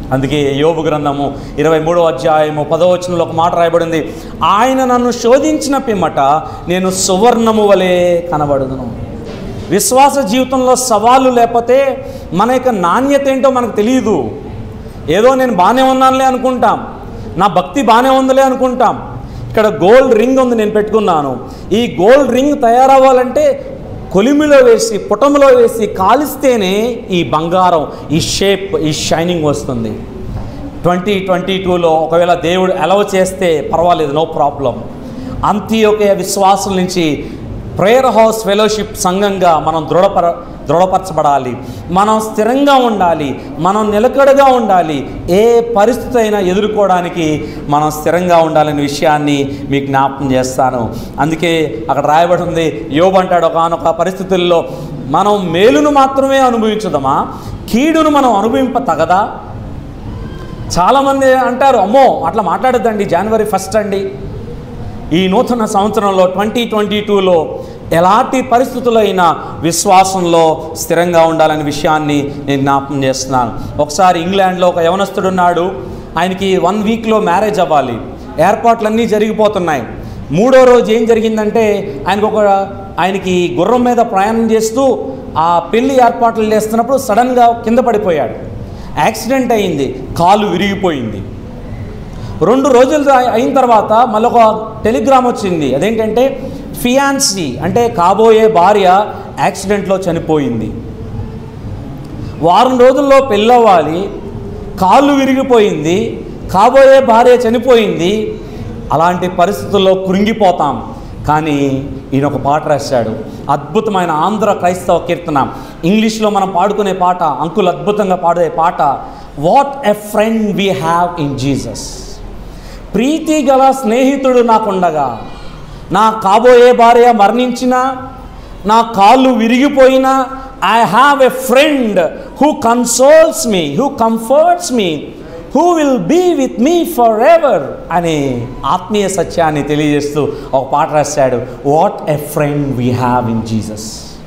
అందుకే యోబు గ్రంథము ఇరవై మూడో అధ్యాయము పదో వచనంలో ఒక మాట రాయబడింది ఆయన నన్ను శోధించిన పిమ్మట నేను సువర్ణము వలె కనబడుదును విశ్వాస జీవితంలో సవాళ్ళు లేకపోతే మన యొక్క నాణ్యత ఏంటో మనకు తెలియదు ఏదో నేను బాగానే ఉన్నానులే అనుకుంటాం నా భక్తి బాగానే ఉందిలే అనుకుంటాం ఇక్కడ గోల్డ్ రింగ్ ఉంది నేను పెట్టుకున్నాను ఈ గోల్డ్ రింగ్ తయారవ్వాలంటే కొలిమిలో వేసి పుటములో వేసి కాలిస్తేనే ఈ బంగారం ఈ షేప్ ఈ షైనింగ్ వస్తుంది ట్వంటీ ట్వంటీ టూలో ఒకవేళ దేవుడు అలవ్ చేస్తే పర్వాలేదు నో ప్రాబ్లం అంత్యోకయ విశ్వాసం నుంచి ప్రేయర్ హౌస్ ఫెలోషిప్ సంఘంగా మనం దృఢపర దృఢపరచబడాలి మనం స్థిరంగా ఉండాలి మనం నిలకడగా ఉండాలి ఏ పరిస్థితి అయినా ఎదుర్కోవడానికి మనం స్థిరంగా ఉండాలనే విషయాన్ని మీకు జ్ఞాపకం చేస్తాను అందుకే అక్కడ రాయబడి ఉంది యోబు అంటాడు ఒకనొక పరిస్థితుల్లో మనం మేలును మాత్రమే అనుభవించదమా కీడును మనం అనుభవింప తగదా చాలామంది అంటారు అమ్మో అట్లా మాట్లాడద్దండి జనవరి ఫస్ట్ అండి ఈ నూతన సంవత్సరంలో ట్వంటీ ట్వంటీ టూలో ఎలాంటి పరిస్థితుల్లో అయినా విశ్వాసంలో స్థిరంగా ఉండాలనే విషయాన్ని నేను జ్ఞాపకం చేస్తున్నాను ఒకసారి ఇంగ్లాండ్లో ఒక యవనస్తుడు ఉన్నాడు ఆయనకి వన్ వీక్లో మ్యారేజ్ అవ్వాలి ఏర్పాట్లన్నీ జరిగిపోతున్నాయి మూడో రోజు ఏం జరిగిందంటే ఆయనకు ఒక ఆయనకి గుర్రం మీద ప్రయాణం చేస్తూ ఆ పెళ్లి ఏర్పాట్లు చేస్తున్నప్పుడు సడన్గా కింద పడిపోయాడు యాక్సిడెంట్ అయింది కాలు విరిగిపోయింది రెండు రోజులు అయి- అయిన తర్వాత మళ్ళీ ఒక టెలిగ్రామ్ వచ్చింది అదేంటంటే ఫియాన్సీ అంటే కాబోయే భార్య యాక్సిడెంట్లో చనిపోయింది వారం రోజుల్లో పెళ్ళవ్వాలి కాళ్ళు విరిగిపోయింది కాబోయే భార్య చనిపోయింది అలాంటి పరిస్థితుల్లో కృంగిపోతాం కానీ ఈయన ఒక పాట రాశాడు అద్భుతమైన ఆంధ్ర క్రైస్తవ కీర్తన ఇంగ్లీష్లో మనం పాడుకునే పాట అంకుల్ అద్భుతంగా పాడే పాట what a friend we have in Jesus ప్రీతి గల స్నేహితుడు నాకుండగా నా కాబోయే భార్య మరణించినా నా కాళ్ళు విరిగిపోయినా I have a friend who consoles me who comforts me who will be with me for ever అనే ఆత్మీయ సత్యాన్ని తెలియజేస్తూ ఒక పాట రాశాడు what a friend we have in Jesus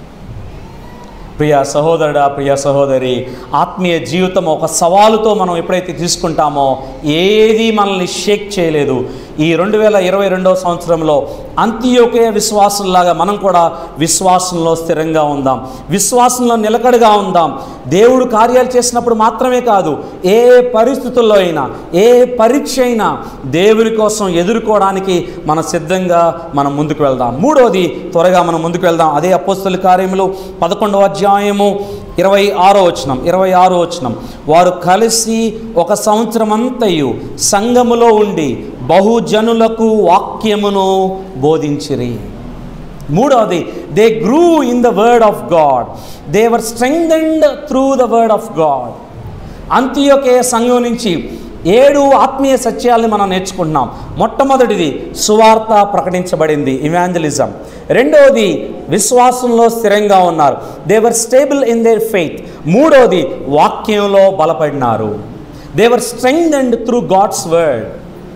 ప్రియ సహోదరుడా ప్రియ సహోదరి ఆత్మీయ జీవితం ఒక సవాలుతో మనం ఎప్పుడైతే తీసుకుంటామో ఏది మనల్ని షేక్ చేయలేదు ఈ రెండు వేల ఇరవై రెండవ సంవత్సరంలో అంత్యోకే విశ్వాసంలాగా మనం కూడా విశ్వాసంలో స్థిరంగా ఉందాం విశ్వాసంలో నిలకడగా ఉందాం దేవుడు కార్యాలు చేసినప్పుడు మాత్రమే కాదు ఏ పరిస్థితుల్లో అయినా ఏ పరీక్ష అయినా దేవుని కోసం ఎదుర్కోవడానికి మనం సిద్ధంగా మనం ముందుకు వెళ్దాం మూడోది త్వరగా మనం ముందుకు వెళ్దాం అదే అపోస్తుల కార్యములు పదకొండవ అధ్యాయము ఇరవై ఆరో వచనం ఇరవై ఆరో వచనం వారు కలిసి ఒక సంవత్సరం అంతయు సంఘములో ఉండి బహుజనులకు వాక్యమును బోధించిరి మూడవది they grew in the word of God they were strengthened through the word of God అంత్యోకే సంఘం నుంచి ఏడు ఆత్మీయ సత్యాల్ని మనం నేర్చుకుంటున్నాం మొట్టమొదటిది సువార్త ప్రకటించబడింది ఇవాంజలిజం రెండవది విశ్వాసంలో స్థిరంగా ఉన్నారు they were stable in their faith మూడవది వాక్యంలో బలపడినారు they were strength and through God's word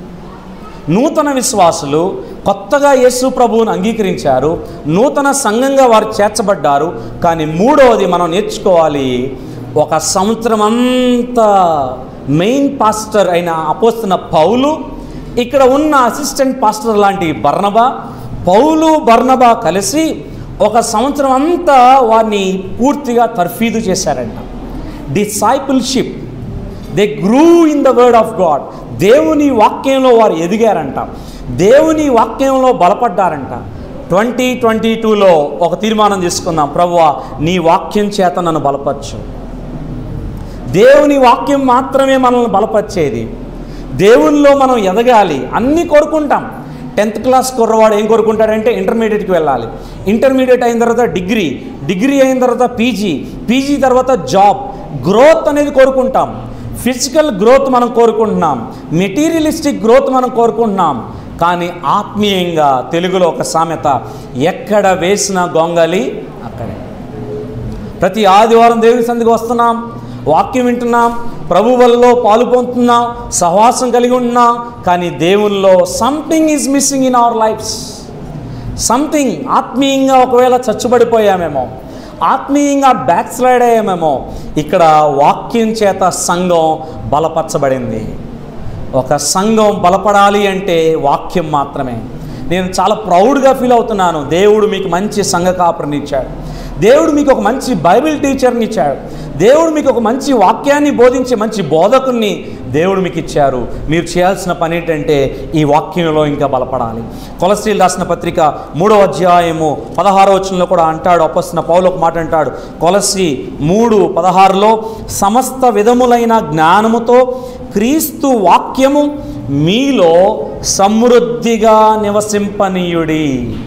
నూతన విశ్వాసులు కొత్తగా యేసు ప్రభువును అంగీకరించారు నూతన సంఘంగా వారు చేర్చబడ్డారు కానీ మూడవది మనం నేర్చుకోవాలి ఒక సంవత్సరం అంతా మెయిన్ పాస్టర్ అయిన అపోస్తున్న పౌలు ఇక్కడ ఉన్న అసిస్టెంట్ పాస్టర్ లాంటి బర్నబా పౌలు బర్నబా కలిసి ఒక సంవత్సరం అంతా వారిని పూర్తిగా తర్ఫీదు చేశారంట discipleship they grew in the word of God దేవుని వాక్యంలో వారు ఎదిగారంట దేవుని వాక్యంలో బలపడ్డారంట ట్వంటీ ట్వంటీ టూలో ఒక తీర్మానం తీసుకుందాం ప్రభువా నీ వాక్యం చేత నన్ను బలపరచు దేవుని వాక్యం మాత్రమే మనల్ని బలపరిచేది దేవునిలో మనం ఎదగాలి అన్నీ కోరుకుంటాం టెన్త్ క్లాస్ కుర్రవాడు ఏం కోరుకుంటాడంటే ఇంటర్మీడియట్కి వెళ్ళాలి ఇంటర్మీడియట్ అయిన తర్వాత డిగ్రీ డిగ్రీ అయిన తర్వాత పీజీ పీజీ తర్వాత జాబ్ గ్రోత్ అనేది కోరుకుంటాం ఫిజికల్ గ్రోత్ మనం కోరుకుంటున్నాం మెటీరియలిస్టిక్ గ్రోత్ మనం కోరుకుంటున్నాం కానీ ఆత్మీయంగా తెలుగులో ఒక సామెత ఎక్కడ వేసిన గొంగలి అక్కడే ప్రతి ఆదివారం దేవుని సంధికి వస్తున్నాం వాక్యం వింటున్నాం ప్రభు వల్ల పాలు పొందుతున్నాం సహవాసం కలిగి ఉన్నాం కానీ దేవుల్లో something is missing in our lives something ఆత్మీయంగా ఒకవేళ చచ్చుబడిపోయామేమో ఆత్మీయంగా బ్యాక్ స్లైడ్ అయ్యామేమో ఇక్కడ వాక్యం చేత సంఘం బలపరచబడింది ఒక సంఘం బలపడాలి అంటే వాక్యం మాత్రమే నేను చాలా ప్రౌడ్గా ఫీల్ అవుతున్నాను దేవుడు మీకు మంచి సంఘ కాపురిని ఇచ్చాడు దేవుడు మీకు ఒక మంచి బైబిల్ టీచర్ని ఇచ్చాడు దేవుడు మీకు ఒక మంచి వాక్యాన్ని బోధించే మంచి బోధకుని దేవుడు మీకు ఇచ్చారు మీరు చేయాల్సిన పని ఏంటంటే ఈ వాక్యంలో ఇంకా బలపడాలి కొలస్ట్రీల్ రాసిన పత్రిక మూడో అధ్యాయము పదహారో వచనంలో కూడా అంటాడు అప్పస్తున్న పౌలు ఒక మాట అంటాడు కొలసి మూడు పదహారులో సమస్త విధములైన జ్ఞానముతో క్రీస్తు వాక్యము మీలో సమృద్ధిగా నివసింపనీయుడి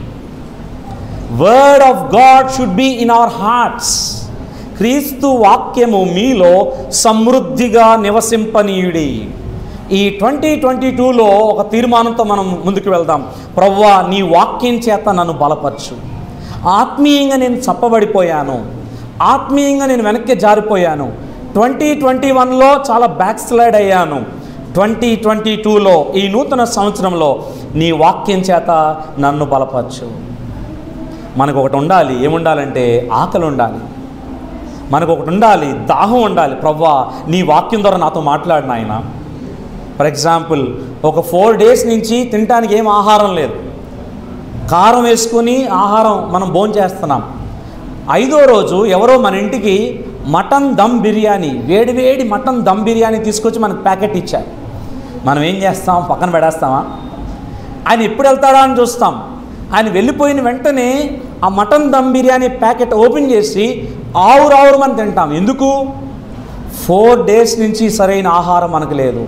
word of God should be in our hearts క్రీస్తు వాక్యము మీలో సమృద్ధిగా నివసింపనీయుడి ఈ ట్వంటీ ట్వంటీ టూలో ఒక తీర్మానంతో మనం ముందుకు వెళ్దాం ప్రవ్వా నీ వాక్యం చేత నన్ను బలపరచు ఆత్మీయంగా నేను చప్పబడిపోయాను ఆత్మీయంగా నేను వెనక్కి జారిపోయాను ట్వంటీ ట్వంటీ వన్లో చాలా బ్యాక్ స్లైడ్ అయ్యాను ట్వంటీ ట్వంటీ టూలో ఈ నూతన సంవత్సరంలో నీ వాక్యం చేత నన్ను బలపరచు మనకు ఒకటి ఉండాలి ఏముండాలంటే ఆకలి ఉండాలి మనకు ఒకటి ఉండాలి దాహం ఉండాలి ప్రవ్వా నీ వాక్యం ద్వారా నాతో మాట్లాడిన ఆయన ఫర్ ఎగ్జాంపుల్ ఒక ఫోర్ డేస్ నుంచి తినడానికి ఏం ఆహారం లేదు కారం వేసుకొని ఆహారం మనం భోజనం చేస్తున్నాం ఐదో రోజు ఎవరో మన ఇంటికి మటన్ దమ్ బిర్యానీ వేడి వేడి మటన్ దమ్ బిర్యానీ తీసుకొచ్చి మనకు ప్యాకెట్ ఇచ్చారు మనం ఏం చేస్తాం పక్కన పెడేస్తామా ఆయన ఎప్పుడు వెళ్తాడా అని చూస్తాం ఆయన వెళ్ళిపోయిన వెంటనే ఆ mutton dum biryani packet open చేసి ఆవురు ఆవురు మనం తింటాం ఎందుకు ఫోర్ డేస్ నుంచి సరైన ఆహారం మనకు లేదు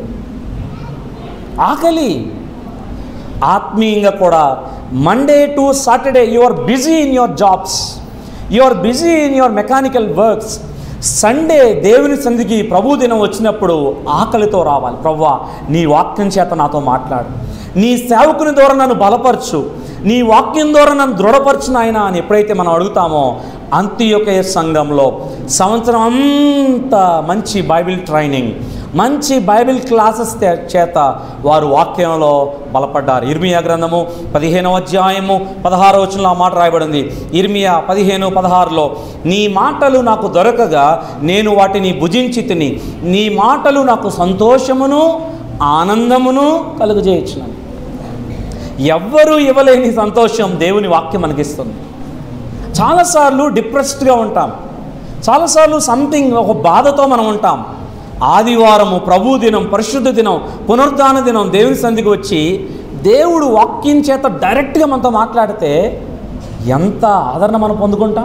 ఆకలి ఆత్మీయంగా కూడా Monday to Saturday you are busy in your jobs you are busy in your mechanical works Sunday దేవుని సంధికి ప్రభు దినం వచ్చినప్పుడు ఆకలితో రావాలి ప్రవ్వా నీ వాక్యం చేత నాతో మాట్లాడు నీ సేవకుని ద్వారా నన్ను బలపరచు నీ వాక్యం ద్వారా నన్ను దృఢపరచు ఆయన అని ఎప్పుడైతే మనం అడుగుతామో అంత్యొకే సంఘంలో సంవత్సరం అంతా మంచి బైబిల్ ట్రైనింగ్ మంచి బైబిల్ క్లాసెస్ తే- చేత వారు వాక్యంలో బలపడ్డారు ఇర్మియా గ్రంథము పదిహేనవ అధ్యాయము పదహారవ వచనంలో ఆ మాట రాయబడింది ఇర్మియా పదిహేను పదహారులో నీ మాటలు నాకు దొరకగా నేను వాటిని భుజించి తిని నీ మాటలు నాకు సంతోషమును ఆనందమును కలుగజేయచ్చును ఎవ్వరూ ఇవ్వలేని సంతోషం దేవుని వాక్యం మనకిస్తుంది చాలాసార్లు డిప్రెస్డ్గా ఉంటాం చాలాసార్లు సంథింగ్ ఒక బాధతో మనం ఉంటాం ఆదివారము ప్రభు దినం పరిశుద్ధ దినం పునరుద్ధాన దినం దేవుని సంధికి వచ్చి దేవుడు వాక్యం చేత డైరెక్ట్గా మనతో మాట్లాడితే ఎంత ఆదరణ మనం పొందుకుంటాం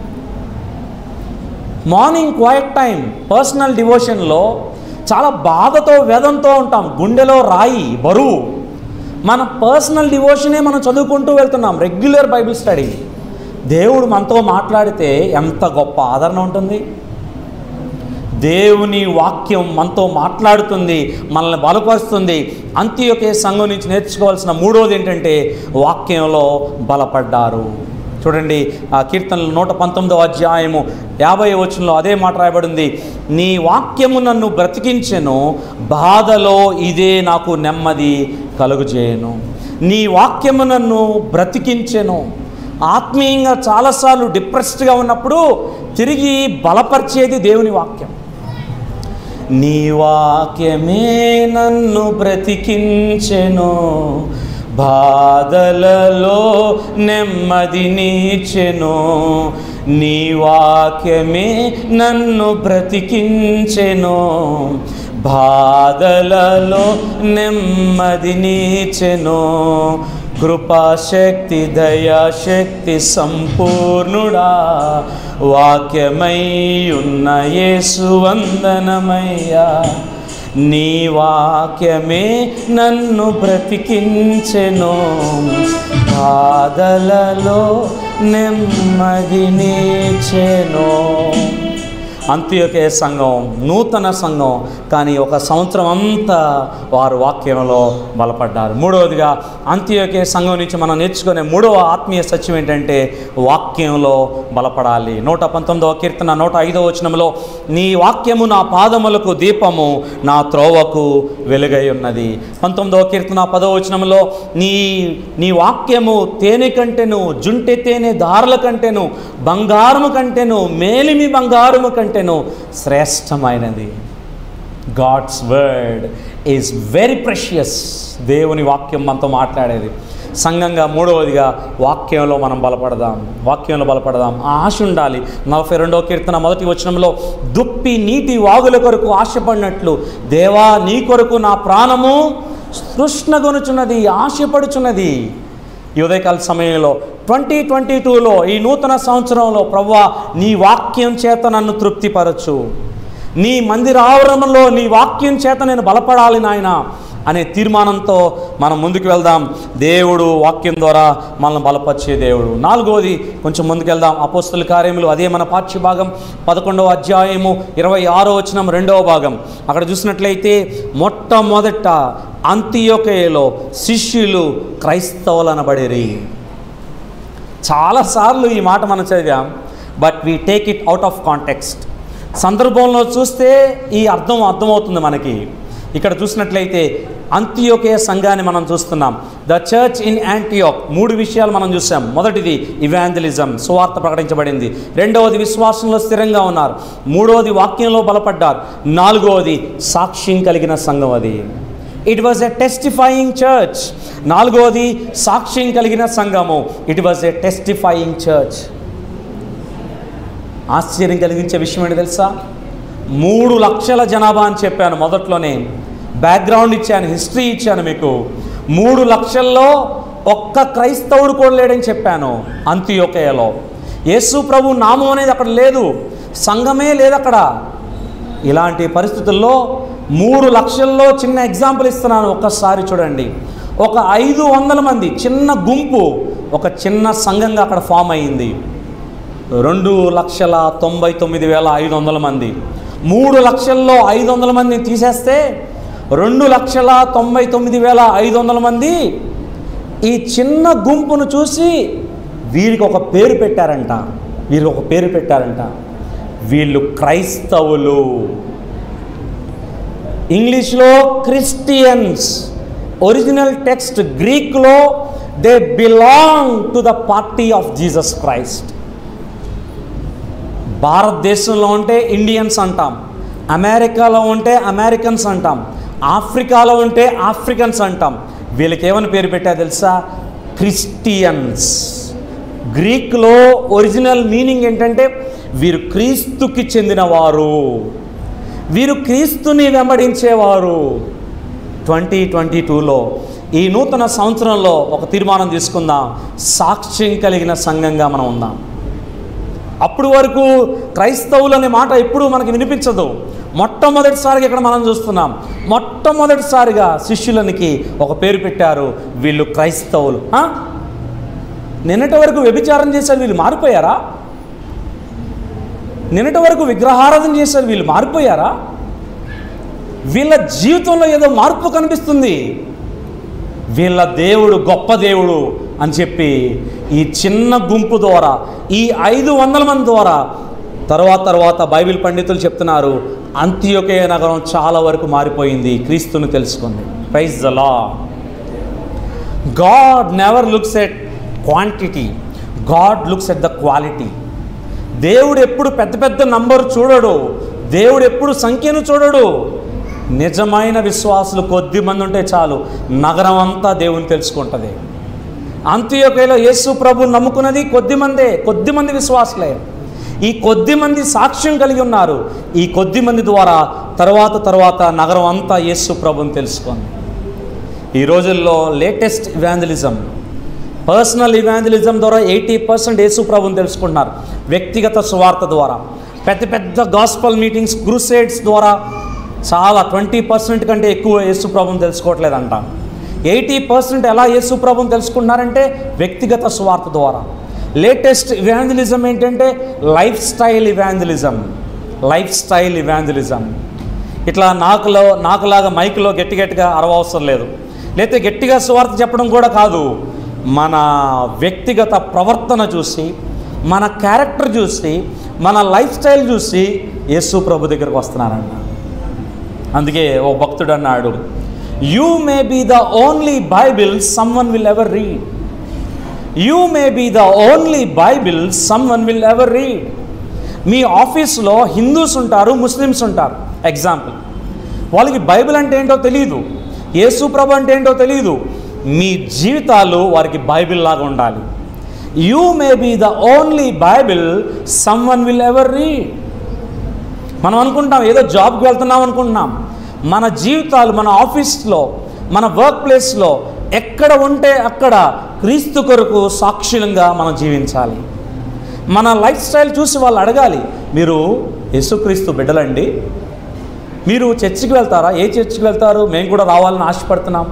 మార్నింగ్ క్వైట్ టైం పర్సనల్ డివోషన్లో చాలా బాధతో వేదంతో ఉంటాం గుండెలో రాయి బరువు మన పర్సనల్ డివోషనే మనం చదువుకుంటూ వెళ్తున్నాం రెగ్యులర్ బైబిల్ స్టడీ దేవుడు మనతో మాట్లాడితే ఎంత గొప్ప ఆదరణ ఉంటుంది దేవుని వాక్యం మనతో మాట్లాడుతుంది మనల్ని బలపరుస్తుంది అంత్యొకే సంఘం నుంచి నేర్చుకోవాల్సిన మూడోది ఏంటంటే వాక్యంలో బలపడ్డారు చూడండి ఆ కీర్తనలు నూట పంతొమ్మిదవ అధ్యాయము యాభై వచనంలో అదే మాట రాయబడింది నీ వాక్యము నన్ను బ్రతికించెను బాధలో ఇదే నాకు నెమ్మది కలుగుజేయను నీ వాక్యము నన్ను బ్రతికించెను ఆత్మీయంగా చాలాసార్లు డిప్రెస్డ్గా ఉన్నప్పుడు తిరిగి బలపరిచేది దేవుని వాక్యం నీ వాక్యమే నన్ను బ్రతికించెను బాధలలో నెమ్మది నీచెను నీ వాక్యమే నన్ను బ్రతికించెను బాధలలో నెమ్మది నీచెను కృపాశక్తి దయాశక్తి సంపూర్ణుడా వాక్యమై ఉన్న యేసు వందనమయ్యా నీ వాక్యమే నన్ను బ్రతికించెను బాధలలో నెమ్మది నీచెను అంత్యోకే సంఘం నూతన సంఘం కానీ ఒక సంవత్సరం అంతా వారు వాక్యంలో బలపడ్డారు మూడవదిగా అంత్యోకే సంఘం నుంచి మనం నేర్చుకునే మూడవ ఆత్మీయ సత్యం ఏంటంటే వాక్యంలో బలపడాలి నూట పంతొమ్మిదవ కీర్తన నూట ఐదవ వచనంలో నీ వాక్యము నా పాదములకు దీపము నా త్రోవకు వెలుగై ఉన్నది పంతొమ్మిదవ కీర్తన పదవ వచనంలో నీ నీ వాక్యము తేనె కంటెను జుంటె తేనె దారుల కంటెను బంగారము కంటెను మేలిమి బంగారము కంటెను శ్రేష్టమైనది God's word is very precious దేవుని వాక్యం మనతో మాట్లాడేది సంఘంగా మూడవదిగా వాక్యంలో మనం బలపడదాం వాక్యంలో బలపడదాం ఆ ఆశ ఉండాలి నలభై రెండవ కీర్తన మొదటి వచనంలో దుప్పి నీటి వాగుల కొరకు ఆశపడినట్లు దేవా నీ కొరకు నా ప్రాణము తృష్ణగొనుచున్నది ఆశపడుచున్నది ఈ ఉదయకాల సమయంలో ట్వంటీ ట్వంటీ టూలో ఈ నూతన సంవత్సరంలో ప్రవ్వా నీ వాక్యం చేత నన్ను తృప్తిపరచు నీ మందిర ఆవరణలో నీ వాక్యం చేత నేను బలపడాలి నాయన అనే తీర్మానంతో మనం ముందుకు వెళ్దాం దేవుడు వాక్యం ద్వారా మనల్ని బలపరిచే దేవుడు నాలుగోది కొంచెం ముందుకెళ్దాం అపోస్తుల కార్యములు అదే మన పాఠ్య భాగం పదకొండవ అధ్యాయము ఇరవై ఆరో వచనం రెండవ భాగం అక్కడ చూసినట్లయితే మొట్టమొదట అంత్యోకయలో శిష్యులు క్రైస్తవులనబడిరి చాలాసార్లు ఈ మాట మనం చదివాం but we take it out of context సందర్భంలో చూస్తే ఈ అర్థం అర్థమవుతుంది మనకి ఇక్కడ చూసినట్లయితే అంత్యోకే సంఘాన్ని మనం చూస్తున్నాం ద చర్చ్ ఇన్ యాంటియోక్ మూడు విషయాలు మనం చూసాం మొదటిది ఇవాంజలిజం సువార్త ప్రకటించబడింది రెండవది విశ్వాసంలో స్థిరంగా ఉన్నారు మూడవది వాక్యంలో బలపడ్డారు నాలుగవది సాక్ష్యం కలిగిన సంఘం అది it was a testifying church నాలుగవది సాక్ష్యం కలిగిన సంఘము it was a testifying church ఆశ్చర్యం కలిగించే విషయం ఏంటి తెలుసా మూడు లక్షల జనాభా అని చెప్పాను మొదట్లోనే బ్యాక్గ్రౌండ్ ఇచ్చాను హిస్టరీ ఇచ్చాను మీకు మూడు లక్షల్లో ఒక్క క్రైస్తవుడు కూడా లేడని చెప్పాను అంత్యోకయలో యేసు ప్రభు నామం అనేది అక్కడ లేదు సంఘమే లేదు అక్కడ ఇలాంటి పరిస్థితుల్లో మూడు లక్షల్లో చిన్న ఎగ్జాంపుల్ ఇస్తున్నాను ఒక్కసారి చూడండి ఒక ఐదు వందల మంది చిన్న గుంపు ఒక చిన్న సంఘంగా అక్కడ ఫామ్ అయింది రెండు లక్షల తొంభై తొమ్మిది వేల ఐదు వందల మంది మూడు లక్షల్లో ఐదు వందల మందిని తీసేస్తే రెండు లక్షల తొంభై తొమ్మిది వేల ఐదు వందల మంది ఈ చిన్న గుంపును చూసి వీరికి ఒక పేరు పెట్టారంట వీరికి ఒక పేరు పెట్టారంట వీళ్ళు క్రైస్తవులు ఇంగ్లీష్లో క్రిస్టియన్స్ ఒరిజినల్ టెక్స్ట్ గ్రీక్లో they belong to the party of Jesus Christ భారతదేశంలో ఉంటే ఇండియన్స్ అంటాం అమెరికాలో ఉంటే అమెరికన్స్ అంటాం ఆఫ్రికాలో ఉంటే ఆఫ్రికన్స్ అంటాం వీళ్ళకి ఏమని పేరు పెట్టా తెలుసా క్రిస్టియన్స్ గ్రీక్లో ఒరిజినల్ మీనింగ్ ఏంటంటే వీరు క్రీస్తుకి చెందినవారు వీరు క్రీస్తుని వెంబడించేవారు ట్వంటీ ట్వంటీ టూలో ఈ నూతన సంవత్సరంలో ఒక తీర్మానం తీసుకుందాం సాక్ష్యం కలిగిన సంఘంగా మనం ఉందాం అప్పుడు వరకు క్రైస్తవులు అనే మాట ఎప్పుడూ మనకి వినిపించదు మొట్టమొదటిసారిగా ఇక్కడ మనం చూస్తున్నాం మొట్టమొదటిసారిగా శిష్యులనికి ఒక పేరు పెట్టారు వీళ్ళు క్రైస్తవులు ఆ? నిన్నటి వరకు వ్యభిచారం చేశారు వీళ్ళు మారిపోయారా నిన్నటి వరకు విగ్రహారాధన చేశారు వీళ్ళు మారిపోయారా వీళ్ళ జీవితంలో ఏదో మార్పు కనిపిస్తుంది వీళ్ళ దేవుడు గొప్ప దేవుడు అని చెప్పి ఈ చిన్న గుంపు ద్వారా ఈ ఐదు వందల మంది ద్వారా తర్వాత తర్వాత బైబిల్ పండితులు చెప్తున్నారు అంత్యోకే నగరం చాలా వరకు మారిపోయింది క్రీస్తుని తెలుసుకుంది praise the Lord God never looks at quantity God looks at the quality దేవుడు ఎప్పుడు పెద్ద పెద్ద నంబర్ చూడడు దేవుడు ఎప్పుడు సంఖ్యను చూడడు నిజమైన విశ్వాసులు కొద్ది మంది ఉంటే చాలు నగరం అంతా దేవుని తెలుసుకుంటుంది అంత్యోకేలో యేసు ప్రభు నమ్ముకున్నది కొద్ది మందే కొద్ది మంది విశ్వాసులే ఈ కొద్ది మంది సాక్ష్యం కలిగి ఉన్నారు ఈ కొద్ది మంది ద్వారా తర్వాత తర్వాత నగరం అంతా యేసు ప్రభుని తెలుసుకుంది ఈ రోజుల్లో లేటెస్ట్ ఇవాంజలిజం పర్సనల్ ఇవాంజలిజం ద్వారా ఎయిటీ పర్సెంట్ యేసు ప్రభుని తెలుసుకుంటున్నారు వ్యక్తిగత సువార్త ద్వారా పెద్ద పెద్ద గాస్పల్ మీటింగ్స్ క్రూసేడ్స్ ద్వారా చాలా ట్వంటీ పర్సెంట్ కంటే ఎక్కువ యేసు ప్రభుని తెలుసుకోవట్లేదంట ఎయిటీ పర్సెంట్ ఎలా యేసు ప్రభుని తెలుసుకుంటున్నారంటే వ్యక్తిగత సువార్త ద్వారా లేటెస్ట్ ఇవాంజలిజం ఏంటంటే lifestyle evangelism lifestyle evangelism ఇట్లా నాకులో నాకులాగా మైకులో గట్టి గట్టిగా అరవవసరం లేదు లేకపోతే గట్టిగా సువార్త చెప్పడం కూడా కాదు మన వ్యక్తిగత ప్రవర్తన చూసి మన క్యారెక్టర్ చూసి మన లైఫ్ స్టైల్ చూసి యేసు ప్రభు దగ్గరకు వస్తున్నారంట అందుకే ఓ భక్తుడు అన్నాడు you may be the only Bible someone will ever read you may be the only Bible someone will ever read మీ ఆఫీస్లో హిందూస్ ఉంటారు ముస్లిమ్స్ ఉంటారు ఎగ్జాంపుల్ వాళ్ళకి బైబిల్ అంటే ఏంటో తెలియదు యేసు ప్రభు అంటే ఏంటో తెలియదు మీ జీవితాలు వారికి బైబిల్ లాగా ఉండాలి you may be the only Bible someone will ever read మనం అనుకుంటాం ఏదో జాబ్కి వెళ్తున్నాం అనుకుంటున్నాం మన జీవితాలు మన ఆఫీస్లో మన వర్క్ ప్లేస్లో ఎక్కడ ఉంటే అక్కడ క్రీస్తు కొరకు సాక్షులంగా మనం జీవించాలి మన లైఫ్ స్టైల్ చూసి వాళ్ళు అడగాలి మీరు యేసుక్రీస్తు బిడ్డలండి మీరు చర్చికి వెళ్తారా ఏ చర్చికి వెళ్తారు మేము కూడా రావాలని ఆశపడుతున్నాం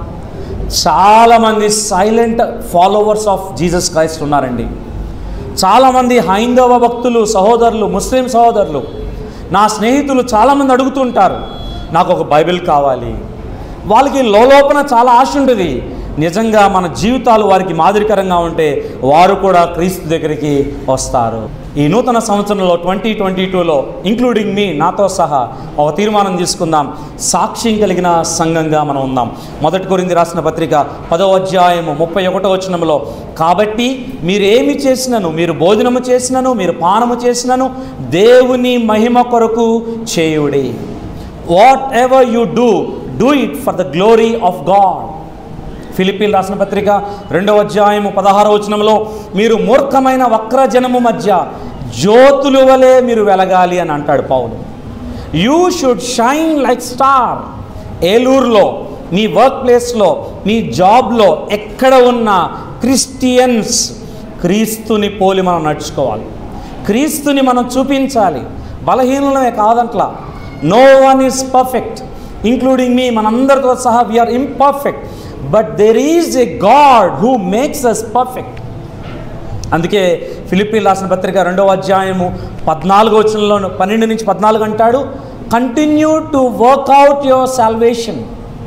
చాలామంది silent followers of Jesus Christ ఉన్నారండి చాలామంది హైందవ భక్తులు సహోదరులు ముస్లిం సహోదరులు నా స్నేహితులు చాలామంది అడుగుతుంటారు నాకు ఒక బైబిల్ కావాలి వాళ్ళకి లోలోపన చాలా ఆశ ఉంటుంది నిజంగా మన జీవితాలు వారికి మాదిరికరంగా ఉంటే వారు కూడా క్రీస్తు దగ్గరికి వస్తారు ఈ నూతన సంవత్సరంలో ట్వంటీ ట్వంటీ టూలో ఇంక్లూడింగ్ మీ నాతో సహా ఒక తీర్మానం తీసుకుందాం సాక్ష్యం కలిగిన సంఘంగా మనం ఉందాం మొదటి కొరింది రాసిన పత్రిక పదో అధ్యాయము ముప్పై ఒకటో వచనంలో కాబట్టి మీరు ఏమి చేసినను మీరు భోజనము చేసినను మీరు పానము చేసినను దేవుని మహిమ కొరకు చేయుడి whatever you do do it for the glory of God ఫిలిపిన్ రాసిన పత్రిక రెండవ అధ్యాయము పదహారవ వచనంలో మీరు మూర్ఖమైన వక్రజనము మధ్య జ్యోతులు వలె మీరు వెలగాలి అని అంటాడు పౌలు you should shine like star ఏలూరులో మీ వర్క్ ప్లేస్లో మీ జాబ్లో ఎక్కడ ఉన్న క్రిస్టియన్స్ క్రీస్తుని పోలి మనం నడుచుకోవాలి క్రీస్తుని మనం చూపించాలి బలహీనమే కాదంట్లా no one is perfect including మీ మనందరితో సహా we are imperfect but there is a God who makes us perfect అందుకే ఫిలిప్పీన్ రాసిన పత్రిక రెండవ అధ్యాయము పద్నాలుగు వచనంలో పన్నెండు నుంచి పద్నాలుగు అంటాడు continue to work out your salvation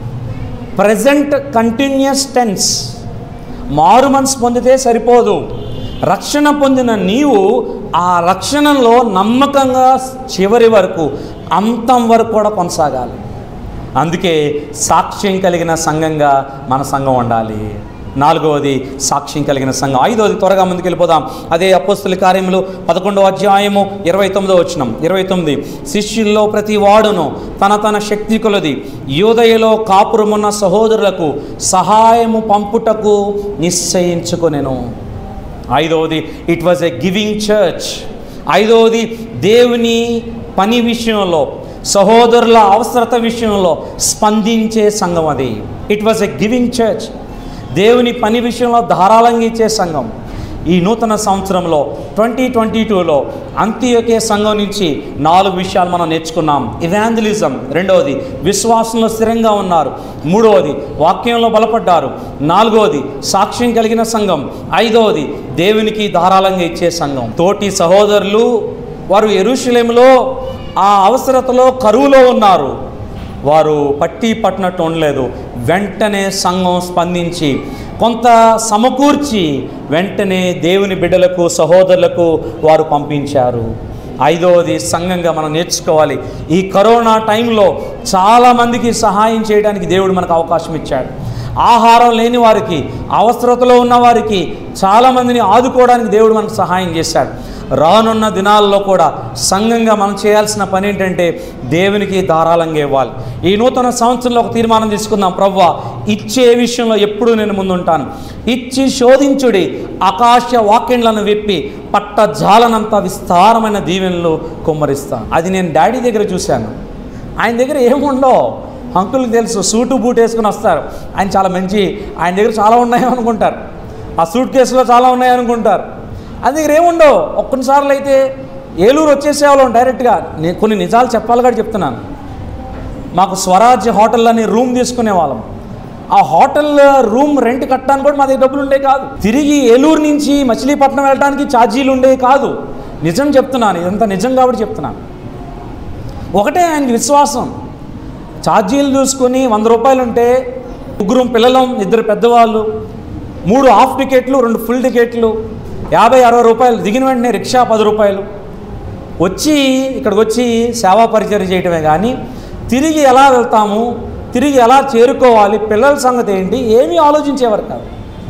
present continuous tense మారు మనసు పొందితే సరిపోదు రక్షణ పొందిన నీవు ఆ రక్షణలో నమ్మకంగా చివరి వరకు అంతం వరకు కూడా కొనసాగాలి అందుకే సాక్ష్యం కలిగిన సంఘంగా మన సంఘం ఉండాలి నాలుగవది సాక్ష్యం కలిగిన సంఘం ఐదవది త్వరగా ముందుకు వెళ్ళిపోదాం అదే అపోస్తుల కార్యములు పదకొండవ అధ్యాయము ఇరవై తొమ్మిదో వచ్చినం ఇరవై తొమ్మిది శిష్యుల్లో ప్రతి వాడును తన తన శక్తి కొలది యోదయలో కాపురమున్న సహోదరులకు సహాయము పంపుటకు నిశ్చయించుకొనెను ఐదవది it was a giving church ఐదవది దేవుని పని విషయంలో సహోదరుల అవసరత విషయంలో స్పందించే సంఘం అది it was a giving church దేవుని పని విషయంలో ధారాళంగా ఇచ్చే సంఘం ఈ నూతన సంవత్సరంలో ట్వంటీ ట్వంటీ టూలో అంత్యోకే సంఘం నుంచి నాలుగు విషయాలు మనం నేర్చుకున్నాం ఇవాంజలిజం రెండవది విశ్వాసంలో స్థిరంగా ఉన్నారు మూడవది వాక్యంలో బలపడ్డారు నాలుగవది సాక్ష్యం కలిగిన సంఘం ఐదవది దేవునికి ధారాళంగా ఇచ్చే సంఘం తోటి సహోదరులు వారు ఎరుషలేములో ఆ అవసరతలో కరువులో ఉన్నారు వారు పట్టి పట్టినట్టు ఉండలేదు వెంటనే సంఘం స్పందించి కొంత సమకూర్చి వెంటనే దేవుని బిడ్డలకు సహోదరులకు వారు పంపించారు ఐదవది సంఘంగా మనం నేర్చుకోవాలి ఈ కరోనా టైంలో చాలామందికి సహాయం చేయడానికి దేవుడు మనకు అవకాశం ఇచ్చాడు ఆహారం లేని వారికి అవసరతలో ఉన్న వారికి చాలామందిని ఆదుకోవడానికి దేవుడు మనకు సహాయం చేశాడు రానున్న దినాల్లో కూడా సంఘంగా మనం చేయాల్సిన పని ఏంటంటే దేవునికి ధారాళంగా ఇవ్వాలి ఈ నూతన సంవత్సరంలో ఒక తీర్మానం తీసుకుందాం ప్రవ్వ ఇచ్చే విషయంలో ఎప్పుడూ నేను ముందుంటాను ఇచ్చి శోధించుడి ఆకాశ వాక్యంలను విప్పి పట్ట జాలనంత విస్తారమైన దీవెనలు కుమ్మరిస్తాను అది నేను డాడీ దగ్గర చూశాను ఆయన దగ్గర ఏముండవు అంకుల్కి తెలుసు సూటు బూట్ వేసుకుని వస్తారు ఆయన చాలా మంచి ఆయన దగ్గర చాలా ఉన్నాయో అనుకుంటారు ఆ సూట్ కేసులో చాలా ఉన్నాయో అనుకుంటారు ఆయన దగ్గర ఏముండవు ఒక్కసార్లు అయితే ఏలూరు వచ్చేసేవాళ్ళం డైరెక్ట్గా నేను కొన్ని నిజాలు చెప్పాలి కూడా చెప్తున్నాను మాకు స్వరాజ్య హోటల్ అని రూమ్ తీసుకునే వాళ్ళం ఆ హోటల్ రూమ్ రెంట్ కట్టడానికి కూడా మా దగ్గర డబ్బులు ఉండే కాదు తిరిగి ఏలూరు నుంచి మచిలీపట్నం వెళ్ళడానికి ఛార్జీలు ఉండేవి కాదు నిజం చెప్తున్నాను ఇదంతా నిజం కాబట్టి చెప్తున్నాను ఒకటే ఆయనకి విశ్వాసం ఛార్జీలు చూసుకొని వంద రూపాయలు ఉంటే ముగ్గురు పిల్లలం ఇద్దరు పెద్దవాళ్ళు మూడు హాఫ్ టికెట్లు రెండు ఫుల్ టికెట్లు యాభై అరవై రూపాయలు దిగిన వెంటనే రిక్షా పది రూపాయలు వచ్చి ఇక్కడికి వచ్చి సేవా పరిచయం చేయటమే కానీ తిరిగి ఎలా వెళ్తాము తిరిగి ఎలా చేరుకోవాలి పిల్లల సంగతి ఏంటి ఏమీ ఆలోచించేవారు కాదు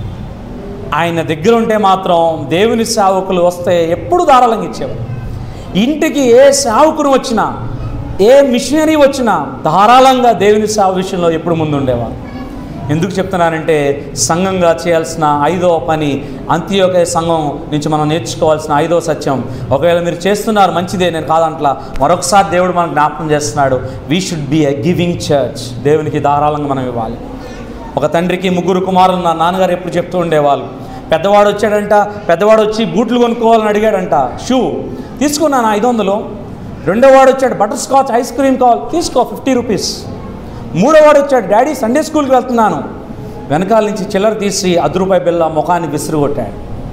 ఆయన దగ్గర ఉంటే మాత్రం దేవుని సేవకులు వస్తే ఎప్పుడు ధారాళంగా ఇచ్చేవారు ఇంటికి ఏ సేవకుడు వచ్చినా ఏ మిషనరీ వచ్చినా ధారాళంగా దేవుని సేవ విషయంలో ఎప్పుడు ముందు ఉండేవారు ఎందుకు చెప్తున్నానంటే సంఘంగా చేయాల్సిన ఐదో పని అంత్యోక సంఘం నుంచి మనం నేర్చుకోవాల్సిన ఐదో సత్యం ఒకవేళ మీరు చేస్తున్నారు మంచిదే నేను కాదంట్లా మరొకసారి దేవుడు మనకు జ్ఞాపకం చేస్తున్నాడు we should be a giving church దేవునికి ధారాళంగా మనం ఇవ్వాలి ఒక తండ్రికి ముగ్గురు కుమారులు నా నాన్నగారు ఎప్పుడు చెప్తూ ఉండేవాళ్ళు పెద్దవాడు వచ్చాడంట పెద్దవాడు వచ్చి బూట్లు కొనుక్కోవాలని అడిగాడంట షూ తీసుకున్నాను ఐదు వందలు రెండో వాడు వచ్చాడు బటర్ స్కాచ్ ఐస్ క్రీమ్ కావాలి తీసుకో ఫిఫ్టీ రూపీస్ మూడో వాడు వచ్చాడు డాడీ సండే స్కూల్కి వెళ్తున్నాను వెనకాల నుంచి చిల్లర తీసి అర్ధ రూపాయి బిల్ల ముఖానికి విసిరు కొట్టాడు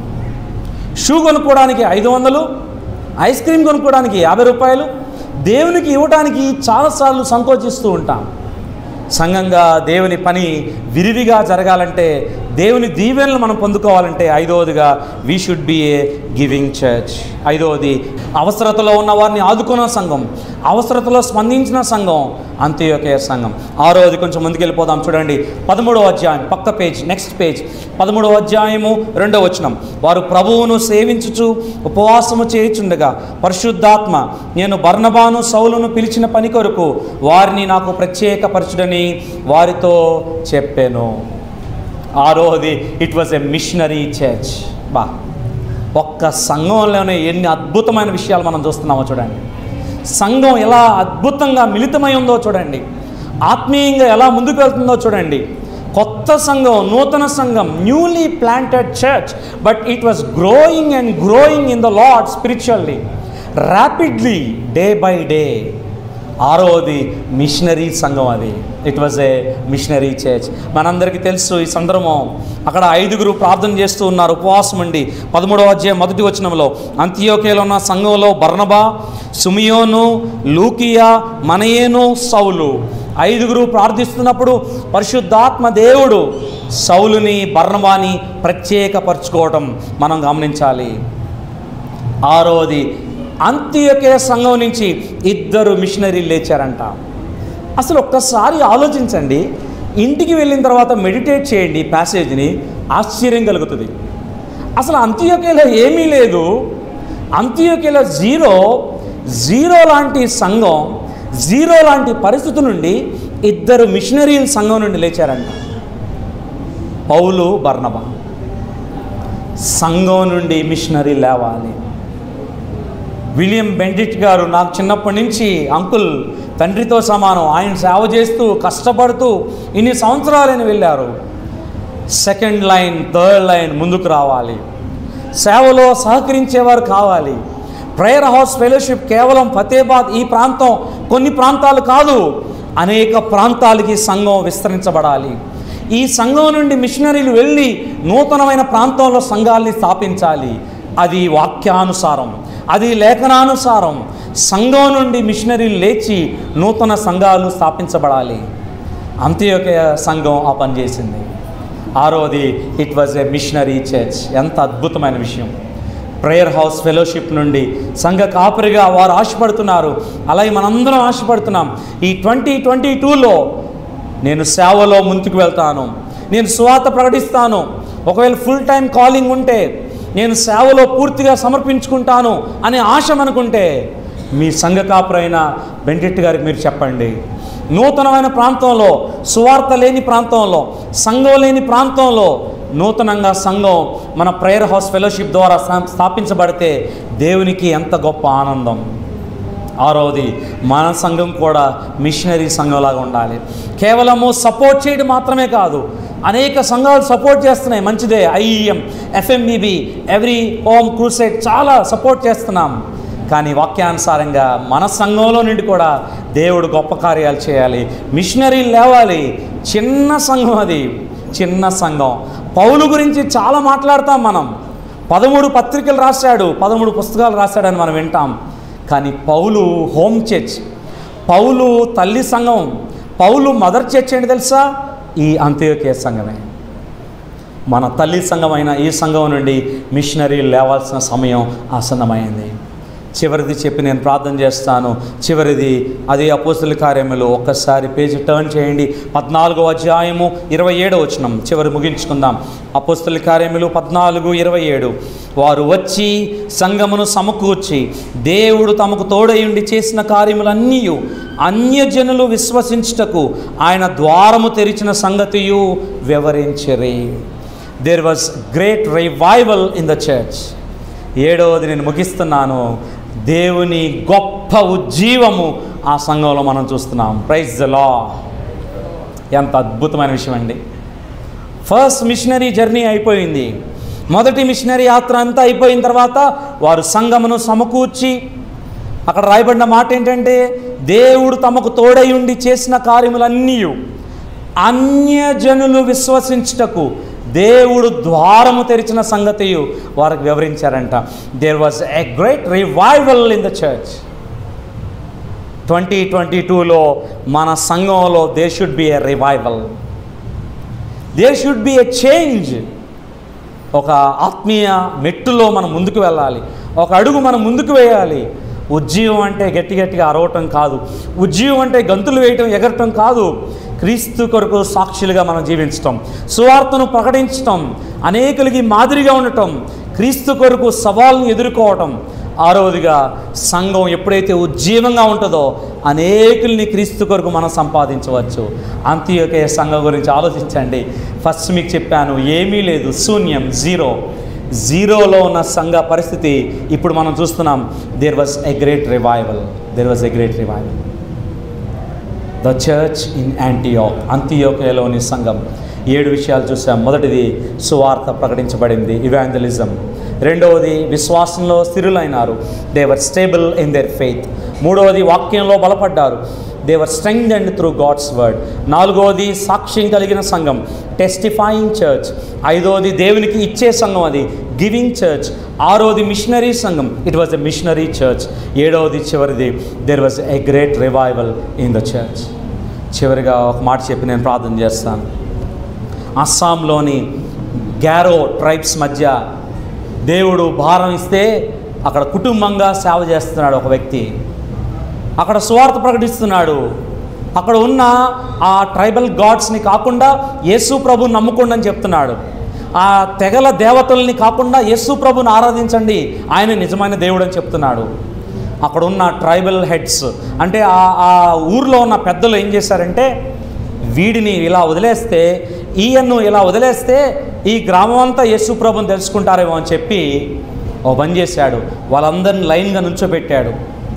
షూ కొనుక్కోవడానికి ఐదు వందలు ఐస్ క్రీమ్ కొనుక్కోవడానికి యాభై రూపాయలు దేవునికి ఇవ్వడానికి చాలాసార్లు సంకోచిస్తూ ఉంటాం సంఘంగా దేవుని పని విరివిగా జరగాలంటే దేవుని దీవెనలు మనం పొందుకోవాలంటే ఐదవదిగా we should be a giving church ఐదవది అవసరతలో ఉన్న వారిని ఆదుకున్న సంఘం అవసరతలో స్పందించిన సంఘం అంత్యోకేయ సంఘం ఆరోది కొంచెం ముందుకెళ్ళిపోదాం చూడండి పదమూడవ అధ్యాయం పక్క పేజ్ నెక్స్ట్ పేజ్ పదమూడవ అధ్యాయము రెండవ వచనం వారు ప్రభువును సేవించుచు ఉపవాసము చేయుచుండగా పరిశుద్ధాత్మ నేను బర్ణబాను సౌలును పిలిచిన పని కొరకు వారిని నాకు ప్రత్యేకపరచుడని వారితో చెప్పాను ఆరోది it was a missionary church బా ఒక్క సంఘంలోనే ఎన్ని అద్భుతమైన విషయాలు మనం చూస్తున్నామో చూడండి సంఘం ఎలా అద్భుతంగా మిళితమై ఉందో చూడండి ఆత్మీయంగా ఎలా ముందుకు వెళ్తుందో చూడండి కొత్త సంఘం నూతన సంఘం newly planted church but it was growing and growing in the Lord spiritually rapidly day by day ఆరోది మిషనరీ సంఘం అది it was a missionary church మనందరికీ తెలుసు ఈ సందర్భం అక్కడ ఐదుగురు ప్రార్థన చేస్తూ ఉన్నారు ఉపవాసం అండి పదమూడవ అధ్యాయం మొదటి వచనంలో అంత్యోకేలో ఉన్న సంఘంలో బర్నబా సుమియోను లూకియా మనయేను సౌలు ఐదుగురు ప్రార్థిస్తున్నప్పుడు పరిశుద్ధాత్మ దేవుడు సౌలుని బర్నబాని ప్రత్యేకపరచుకోవటం మనం గమనించాలి ఆరోది అంత్యకే సంఘం నుంచి ఇద్దరు మిషనరీలు లేచారంట అసలు ఒక్కసారి ఆలోచించండి ఇంటికి వెళ్ళిన తర్వాత మెడిటేట్ చేయండి ప్యాసేజ్ని ఆశ్చర్యం కలుగుతుంది అసలు అంత్యోకేలో ఏమీ లేదు అంత్యోకేలో జీరో జీరో లాంటి సంఘం జీరో లాంటి పరిస్థితి నుండి ఇద్దరు మిషనరీల సంఘం నుండి లేచారంట పౌలు బర్ణబా సంఘం నుండి మిషనరీ లేవాలి విలియం బెండిట్ గారు నాకు చిన్నప్పటి నుంచి అంకుల్ తండ్రితో సమానం ఆయన సేవ చేస్తూ కష్టపడుతూ ఇన్ని సంవత్సరాలని వెళ్ళారు సెకండ్ లైన్ థర్డ్ లైన్ ముందుకు రావాలి సేవలో సహకరించేవారు కావాలి ప్రేయర్ హౌస్ ఫెలోషిప్ కేవలం ఫతేబాద్ ఈ ప్రాంతం కొన్ని ప్రాంతాలు కాదు అనేక ప్రాంతాలకి సంఘం విస్తరించబడాలి ఈ సంఘం నుండి మిషనరీలు వెళ్ళి నూతనమైన ప్రాంతంలో సంఘాల్ని స్థాపించాలి అది వాక్యానుసారం అది లేఖనానుసారం సంఘం నుండి మిషనరీలు లేచి నూతన సంఘాలు స్థాపించబడాలి అంత్యోదయ సంఘం ఆ పని చేసింది ఆరోది it was a missionary church ఎంత అద్భుతమైన విషయం ప్రేయర్ హౌస్ ఫెలోషిప్ నుండి సంఘ కాపరిగా వారు ఆశపడుతున్నారు అలాగే మనందరం ఆశపడుతున్నాం ఈ ట్వంటీ ట్వంటీ టూలో నేను సేవలో ముందుకు వెళ్తాను నేను సువాత ప్రకటిస్తాను ఒకవేళ ఫుల్ టైం కాలింగ్ ఉంటే నేను సేవలో పూర్తిగా సమర్పించుకుంటాను అనే ఆశ అనుకుంటే మీ సంఘ కాపురైన బెంటెట్ గారికి మీరు చెప్పండి నూతనమైన ప్రాంతంలో సువార్త లేని ప్రాంతంలో సంఘం లేని ప్రాంతంలో నూతనంగా సంఘం మన ప్రేయర్ హౌస్ ఫెలోషిప్ ద్వారా స్థా- స్థాపించబడితే దేవునికి ఎంత గొప్ప ఆనందం ఆరోది మన సంఘం కూడా మిషనరీ సంఘంలాగా ఉండాలి కేవలము సపోర్ట్ చేయడం మాత్రమే కాదు అనేక సంఘాలు సపోర్ట్ చేస్తున్నాయి మంచిదే IEM FMEB every home crusade చాలా సపోర్ట్ చేస్తున్నాం కానీ వాక్యానుసారంగా మన సంఘంలో నుండి కూడా దేవుడు గొప్ప కార్యాలు చేయాలి మిషనరీలు లేవాలి చిన్న సంఘం అది చిన్న సంఘం పౌలు గురించి చాలా మాట్లాడతాం మనం పదమూడు పత్రికలు రాశాడు పదమూడు పుస్తకాలు రాశాడని మనం వింటాం కానీ పౌలు హోమ్ చర్చ్ పౌలు తల్లి సంఘం పౌలు మదర్ చర్చ్ ఏంటి తెలుసా ఈ అంత్యోకే సంఘమే మన తల్లి సంఘమైన ఈ సంఘం నుండి మిషనరీ లేవాల్సిన సమయం ఆసన్నమైంది చివరిది చెప్పి నేను ప్రార్థన చేస్తాను చివరిది అది అపోస్తుల కార్యములు ఒక్కసారి పేజీ టర్న్ చేయండి పద్నాలుగో అధ్యాయము ఇరవై ఏడు వచ్చినాం చివరి ముగించుకుందాం అపోస్తుల కార్యములు పద్నాలుగు ఇరవై ఏడు వారు వచ్చి సంఘమును సమకూర్చి దేవుడు తమకు తోడయుండి చేసిన కార్యములన్నీ అన్యజనులు విశ్వసించుటకు ఆయన ద్వారము తెరిచిన సంగతియు వివరించరే there was great revival in the church ఏడవది నేను ముగిస్తున్నాను దేవుని గొప్ప ఉజ్జీవము ఆ సంఘంలో మనం చూస్తున్నాం ప్రైజ్ ద లా ఎంత అద్భుతమైన విషయం అండి ఫస్ట్ మిషనరీ జర్నీ అయిపోయింది మొదటి మిషనరీ యాత్ర అంతా అయిపోయిన తర్వాత వారు సంఘమును సమకూర్చి అక్కడ రాయబడిన మాట ఏంటంటే దేవుడు తమకు తోడై ఉండి చేసిన కార్యములన్నీ అన్యజనులు విశ్వసించుటకు దేవుడు ద్వారము తెరిచిన సంగతియు వారికి వివరించారంట there was a great revival in the church twenty twenty టూలో మన సంఘంలో they should be a revival they should be a change ఒక ఆత్మీయ మెట్టులో మనం ముందుకు వెళ్ళాలి ఒక అడుగు మనం ముందుకు వేయాలి ఉజ్జీవం అంటే గట్టి గట్టిగా అరవటం కాదు ఉజ్జీవం అంటే గంతులు వేయటం ఎగరటం కాదు క్రీస్తు కొరకు సాక్షులుగా మనం జీవించటం సువార్తను ప్రకటించటం అనేకులకి మాదిరిగా ఉండటం క్రీస్తు కొరకు సవాల్ని ఎదుర్కోవటం ఆరోదిగా సంఘం ఎప్పుడైతే ఉజ్జీవంగా ఉంటుందో అనేకుల్ని క్రీస్తు కొరకు మనం సంపాదించవచ్చు అంత్యోకే సంఘం గురించి ఆలోచించండి ఫస్ట్ మీకు చెప్పాను ఏమీ లేదు శూన్యం జీరో జీరోలో ఉన్న సంఘ పరిస్థితి ఇప్పుడు మనం చూస్తున్నాం there was a great revival there was a great revival the church in Antioch అంత్యోకేలోని సంఘం ఏడు విషయాలు చూసాం మొదటిది సువార్త ప్రకటించబడింది ఇవాంజలిజం రెండవది విశ్వాసంలో స్థిరులైనారు they were stable in their faith మూడవది వాక్యంలో బలపడ్డారు దేవర్ స్ట్రెంగ్ అండ్ త్రూ గాడ్స్ వర్డ్ నాలుగవది సాక్ష్యం కలిగిన సంఘం టెస్టిఫైయింగ్ చర్చ్ ఐదవది దేవునికి ఇచ్చే సంఘం అది గివింగ్ చర్చ్ ఆరోది మిషనరీ సంఘం it was a missionary church ఏడవది చివరిది there was a great revival in the church చివరిగా ఒక మాట చెప్పి నేను ప్రార్థన చేస్తాను అస్సాంలోని గ్యారో ట్రైబ్స్ మధ్య దేవుడు భారం ఇస్తే అక్కడ కుటుంబంగా సేవ చేస్తున్నాడు ఒక వ్యక్తి అక్కడ స్వార్థ ప్రకటిస్తున్నాడు అక్కడ ఉన్న ఆ ట్రైబల్ గాడ్స్ని కాకుండా యేసు ప్రభు నమ్ముకోండి అని చెప్తున్నాడు ఆ తెగల దేవతల్ని కాకుండా యేసు ప్రభుని ఆరాధించండి ఆయన నిజమైన దేవుడు అని చెప్తున్నాడు అక్కడ ఉన్న ట్రైబల్ హెడ్స్ అంటే ఆ ఆ ఊర్లో ఉన్న పెద్దలు ఏం చేశారంటే వీడిని ఇలా వదిలేస్తే ఈయన్ను ఇలా వదిలేస్తే ఈ గ్రామం అంతా యేసు ప్రభుని తెలుసుకుంటారేమో అని చెప్పి ఓ పని చేశాడు వాళ్ళందరిని లైన్గా నుంచోబెట్టాడు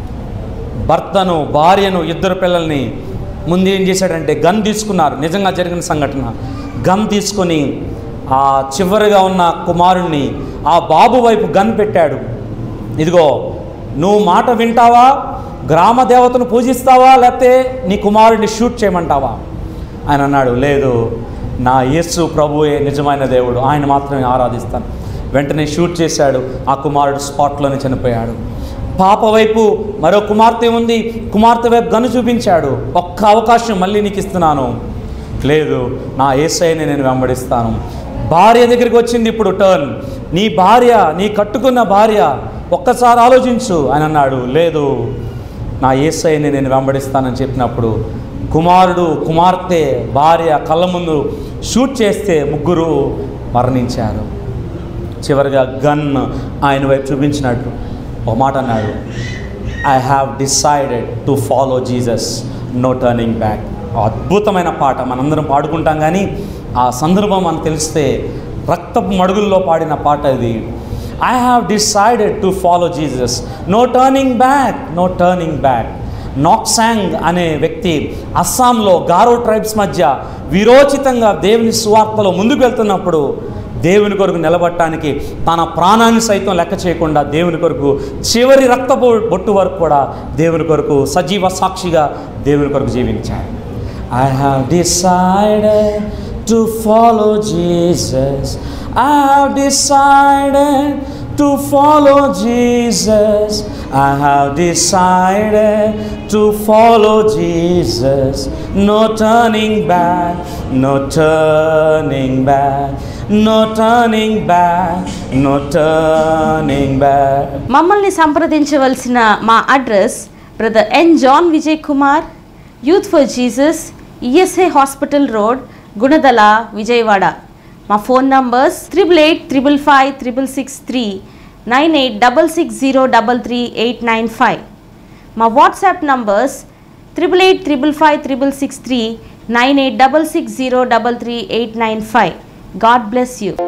భర్తను భార్యను ఇద్దరు పిల్లల్ని ముందు ఏం చేశాడంటే గన్ తీసుకున్నారు నిజంగా జరిగిన సంఘటన గన్ తీసుకొని ఆ చివరిగా ఉన్న కుమారుణ్ణి ఆ బాబు వైపు గన్ పెట్టాడు ఇదిగో నువ్వు మాట వింటావా గ్రామ దేవతను పూజిస్తావా లేకపోతే నీ కుమారుడిని షూట్ చేయమంటావా ఆయన అన్నాడు లేదు నా యేసు ప్రభువే నిజమైన దేవుడు ఆయన మాత్రమే ఆరాధిస్తాను వెంటనే షూట్ చేశాడు ఆ కుమారుడు స్పాట్లోనే చనిపోయాడు పాప వైపు మరో కుమార్తె ఉంది కుమార్తె వైపు గను చూపించాడు ఒక్క అవకాశం మళ్ళీ నీకు ఇస్తున్నాను లేదు నా ఏసైని నేను వెంబడిస్తాను భార్య దగ్గరికి వచ్చింది ఇప్పుడు టర్న్ నీ భార్య నీ కట్టుకున్న భార్య ఒక్కసారి ఆలోచించు అని అన్నాడు లేదు నా ఏసైని నేను వెంబడిస్తానని చెప్పినప్పుడు కుమారుడు కుమార్తె భార్య కళ్ళ ముందు షూట్ చేస్తే ముగ్గురు మరణించారు చివరిగా గన్ ఆయన వైపు చూపించినట్టు ఒక మాట అన్నాడు I have decided to follow Jesus no turning back అద్భుతమైన పాట మనందరం పాడుకుంటాం కానీ ఆ సందర్భం మనకు తెలిస్తే రక్తపు మడుగుల్లో పాడిన పాట ఇది I have decided to follow Jesus no turning back no turning back Nokseng అనే వ్యక్తి అస్సాంలో గారో ట్రైబ్స్ మధ్య విరోచితంగా దేవుని సువార్తలో ముందుకు వెళ్తున్నప్పుడు దేవుని కొరకు నిలబడటానికి తన ప్రాణాన్ని సైతం లెక్క చేయకుండా దేవుని కొరకు చివరి రక్త బొట్టు వరకు కూడా దేవుని కొరకు సజీవ సాక్షిగా దేవుని కొరకు జీవించాడు I have decided to follow Jesus I have decided to follow Jesus. I have decided to follow Jesus. No turning back, no turning back, no turning back, no turning back. మమ్మల్ని సంప్రదించవలసిన మా address brother N John Vijay Kumar youth for Jesus ESI hospital road Gunadala Vijayawada మా phone numbers triple eight triple five triple six three nine eight double six zero double three eight nine five మా WhatsApp numbers triple eight triple five triple six three nine eight double six zero double three eight nine five God bless you